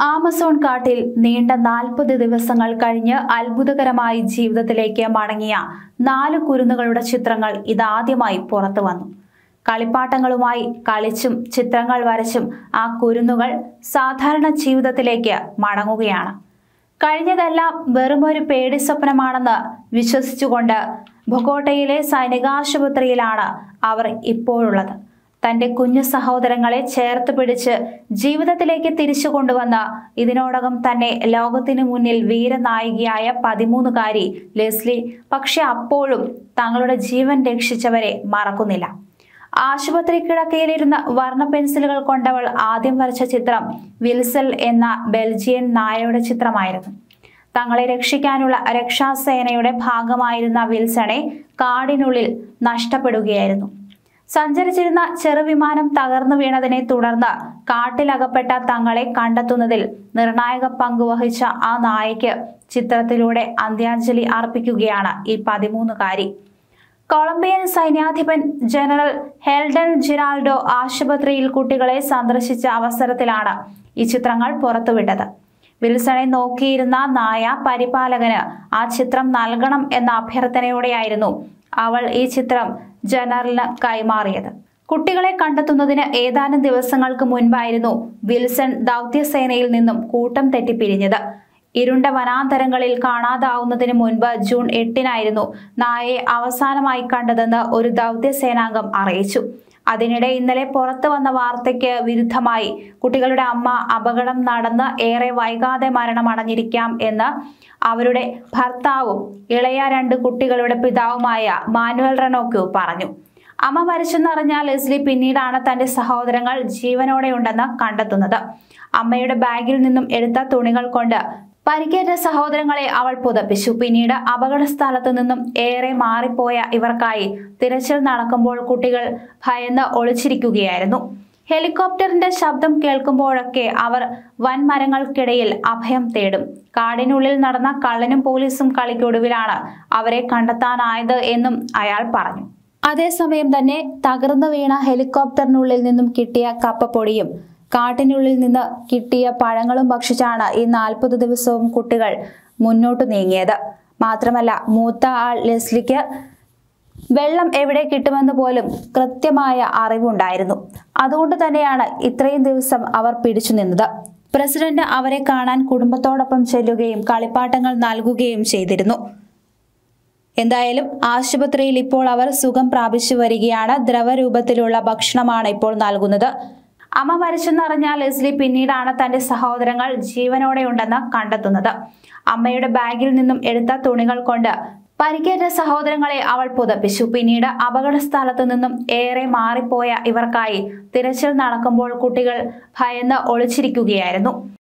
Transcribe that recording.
Amazon കാട്ടിൽ നീണ്ട നാൽപ്പത് ദിവസങ്ങൾ കഴിഞ്ഞ് അത്ഭുതകരമായി ജീവിതത്തിലേക്ക് മടങ്ങിയ നാല് കുരുന്നുകളുടെ ചിത്രങ്ങൾ ഇതാദ്യമായി പുറത്തു വന്നു കളിപ്പാട്ടങ്ങളുമായി കളിച്ചും ചിത്രങ്ങൾ വരച്ചും ആ കുരുന്നുകൾ സാധാരണ ജീവിതത്തിലേക്ക് മടങ്ങുകയാണ് കഴിഞ്ഞതെല്ലാം വെറുമൊരു പേടി സ്വപ്നമാണെന്ന് വിശ്വസിച്ചുകൊണ്ട് ബൊഗോട്ടയിലെ സൈനികാശുപത്രിയിലാണ് അവർ ഇപ്പോഴുള്ളത് തന്റെ കുഞ്ഞു സഹോദരങ്ങളെ ചേർത്ത് പിടിച്ച് ജീവിതത്തിലേക്ക് തിരിച്ചു കൊണ്ടുവന്ന ഇതിനോടകം തന്നെ ലോകത്തിനു മുന്നിൽ വീരനായികയായ പതിമൂന്നുകാരി ലെസ്ലി പക്ഷെ അപ്പോഴും തങ്ങളുടെ ജീവൻ രക്ഷിച്ചവരെ മറക്കുന്നില്ല ആശുപത്രി കിടക്കയിലിരുന്ന വർണ്ണ പെൻസിലുകൾ കൊണ്ടവൾ ആദ്യം വരച്ച ചിത്രം വിൽസൽ എന്ന ബെൽജിയൻ നായയുടെ ചിത്രമായിരുന്നു തങ്ങളെ രക്ഷിക്കാനുള്ള രക്ഷാസേനയുടെ ഭാഗമായിരുന്ന വിൽസണെ കാടിനുള്ളിൽ നഷ്ടപ്പെടുകയായിരുന്നു സഞ്ചരിച്ചിരുന്ന ചെറുവിമാനം തകർന്നു വീണതിനെ തുടർന്ന് കാട്ടിലകപ്പെട്ട തങ്ങളെ കണ്ടെത്തുന്നതിൽ നിർണായക പങ്കുവഹിച്ച ആ നായയ്ക്ക് ചിത്രത്തിലൂടെ അന്ത്യാഞ്ജലി അർപ്പിക്കുകയാണ് ഈ പതിമൂന്നുകാരി കൊളംബിയൻ സൈന്യാധിപൻ ജനറൽ ഹെൽഡൻ ജിറാൾഡോ ആശുപത്രിയിൽ കുട്ടികളെ സന്ദർശിച്ച അവസരത്തിലാണ് ഈ ചിത്രങ്ങൾ പുറത്തുവിട്ടത് വിൽസണെ നോക്കിയിരുന്ന നായ പരിപാലകന് ആ ചിത്രം നൽകണം എന്ന അഭ്യർത്ഥനയോടെയായിരുന്നു അവൾ ഈ ചിത്രം ജനറലിന് കൈമാറിയത് കുട്ടികളെ കണ്ടെത്തുന്നതിന് ഏതാനും ദിവസങ്ങൾക്ക് മുൻപായിരുന്നു വിൽസൺ ദൗത്യസേനയിൽ നിന്നും കൂട്ടം തെറ്റി പിരിഞ്ഞത് ഇരുണ്ട വനാന്തരങ്ങളിൽ കാണാതാവുന്നതിന് മുൻപ് ജൂൺ എട്ടിനായിരുന്നു നായയെ അവസാനമായി കണ്ടതെന്ന് ഒരു ദൗത്യസേനാംഗം അറിയിച്ചു അതിനിടെ ഇന്നലെ പുറത്തു വന്ന വാർത്തയ്ക്ക് വിരുദ്ധമായി കുട്ടികളുടെ അമ്മ അപകടം നടന്ന് ഏറെ വൈകാതെ മരണമടഞ്ഞിരിക്കാം എന്ന് അവരുടെ ഭർത്താവും ഇളയ രണ്ട് കുട്ടികളുടെ പിതാവുമായ മാനുവൽ റെനോക്യു പറഞ്ഞു അമ്മ മരിച്ചെന്നറിഞ്ഞാൽ ലെസ്ലി പിന്നീടാണ് തന്റെ സഹോദരങ്ങൾ ജീവനോടെയുണ്ടെന്ന് കണ്ടെത്തുന്നത് അമ്മയുടെ ബാഗിൽ നിന്നും എടുത്ത തുണികൾ കൊണ്ട് പരിക്കേറ്റ സഹോദരങ്ങളെ അവൾ പുതപ്പിച്ചു പിന്നീട് അപകട സ്ഥലത്തു നിന്നും ഏറെ മാറിപ്പോയ ഇവർക്കായി തിരച്ചിൽ നടക്കുമ്പോൾ കുട്ടികൾ ഭയന്ന് ഒളിച്ചിരിക്കുകയായിരുന്നു ഹെലികോപ്റ്ററിന്റെ ശബ്ദം കേൾക്കുമ്പോഴൊക്കെ അവർ വൻമരങ്ങൾക്കിടയിൽ അഭയം തേടും കാടിനുള്ളിൽ നടന്ന കള്ളനും പോലീസും കളിക്കൊടുവിലാണ് അവരെ കണ്ടെത്താനായത് എന്നും അയാൾ പറഞ്ഞു അതേസമയം തന്നെ തകർന്നു വീണ ഹെലികോപ്റ്ററിനുള്ളിൽ നിന്നും കിട്ടിയ കപ്പപ്പൊടിയും കാട്ടിനുള്ളിൽ നിന്ന് കിട്ടിയ പഴങ്ങളും ഭക്ഷിച്ചാണ് ഈ നാൽപ്പത് ദിവസവും കുട്ടികൾ മുന്നോട്ട് നീങ്ങിയത് മാത്രമല്ല മൂത്ത ആൾ ലെസ്ലിക്ക് വെള്ളം എവിടെ കിട്ടുമെന്ന് പോലും കൃത്യമായ അറിവുണ്ടായിരുന്നു അതുകൊണ്ട് തന്നെയാണ് ഇത്രയും ദിവസം അവർ പിടിച്ചു നിന്നത് പ്രസിഡന്റ് അവരെ കാണാൻ കുടുംബത്തോടൊപ്പം ചെല്ലുകയും കളിപ്പാട്ടങ്ങൾ നൽകുകയും ചെയ്തിരുന്നു എന്തായാലും ആശുപത്രിയിൽ ഇപ്പോൾ അവർ സുഖം പ്രാപിച്ചു വരികയാണ് ദ്രവരൂപത്തിലുള്ള ഭക്ഷണമാണ് ഇപ്പോൾ നൽകുന്നത് അമ്മ മരിച്ചെന്നറിഞ്ഞാൽ ലെസ്ലി പിന്നീടാണ് തന്റെ സഹോദരങ്ങൾ ജീവനോടെയുണ്ടെന്ന് കണ്ടെത്തുന്നത് അമ്മയുടെ ബാഗിൽ നിന്നും എടുത്ത തുണികൾ കൊണ്ട് പരിക്കേറ്റ സഹോദരങ്ങളെ അവൾ പുതപ്പിച്ചു പിന്നീട് അപകട സ്ഥലത്തു നിന്നും ഏറെ മാറിപ്പോയ ഇവർക്കായി തിരച്ചിൽ നടക്കുമ്പോൾ കുട്ടികൾ ഭയന്ന് ഒളിച്ചിരിക്കുകയായിരുന്നു